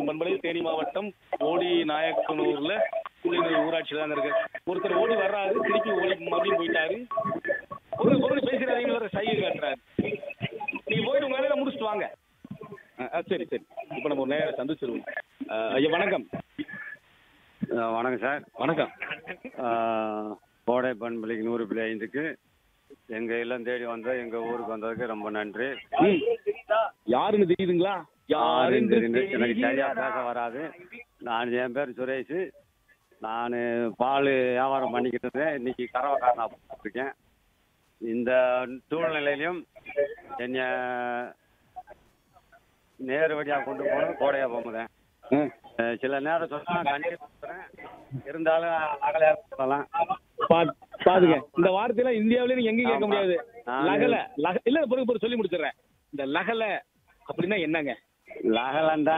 கும்பகோணம் பண்பலை தேனி மாவட்டம் ஓடி நாயக்கனூர்ல புள்ளிநூர் ஊராட்சியில் தான் இருக்கு ஒருத்தர் ஓடி வர்றாரு திருப்பி ஓடி மறுபடியும் போயிட்டாரு ஒரு பொருள் பேசுறாங்க வர சைகை காட்டுறாரு நீங்க போயிட்டு உங்க வேலையில முடிச்சுட்டு வாங்க ஆ, ஆ, சரி சரி இப்போ நம்ம ஒரு நேரம் சந்திச்சிருவோம் ஆ, ஐயா வணக்கம் அஹ் வணக்கம் சார் வணக்கம் அஹ் கோடை பண்பலிக்கு நூறு புள்ளி ஐந்துக்கு எங்கள் இல்லம் தேடி வந்த எங்கள் ஊருக்கு வந்ததுக்கு ரொம்ப நன்றி ம். யாருன்னு தெரியுதுங்களா யாருன்னு தெரிந்து எனக்கு சரியாக தெரியாதா? பேச வராது நான் என் பேர் சுரேஷ் நான் பால் வியாபாரம் பண்ணிக்கிட்டு இருந்தேன் இன்னைக்கு கறவைக்காரனா இருக்கேன் இந்த சூழ்நிலையிலையும் என்னை நேரு வழியாக கொண்டு போகணும் கோடையாக போகும்போதேன் ம். அஹ் சில நேரம் சொன்னா கண்டிப்பாக கொடுக்குறேன் இருந்தாலும் அகலையாக சொல்லலாம் பா- பாருங்க இந்த வார்த்தையில இந்தியாவிலே நீங்க எங்கேயும் கேட்க ஆமா. முடியாது நானு- லகல லக இல்ல பொறுப்பு சொல்லி முடிச்சிடுறேன் இந்த லகல அப்படின்னா என்னங்க லகலண்டா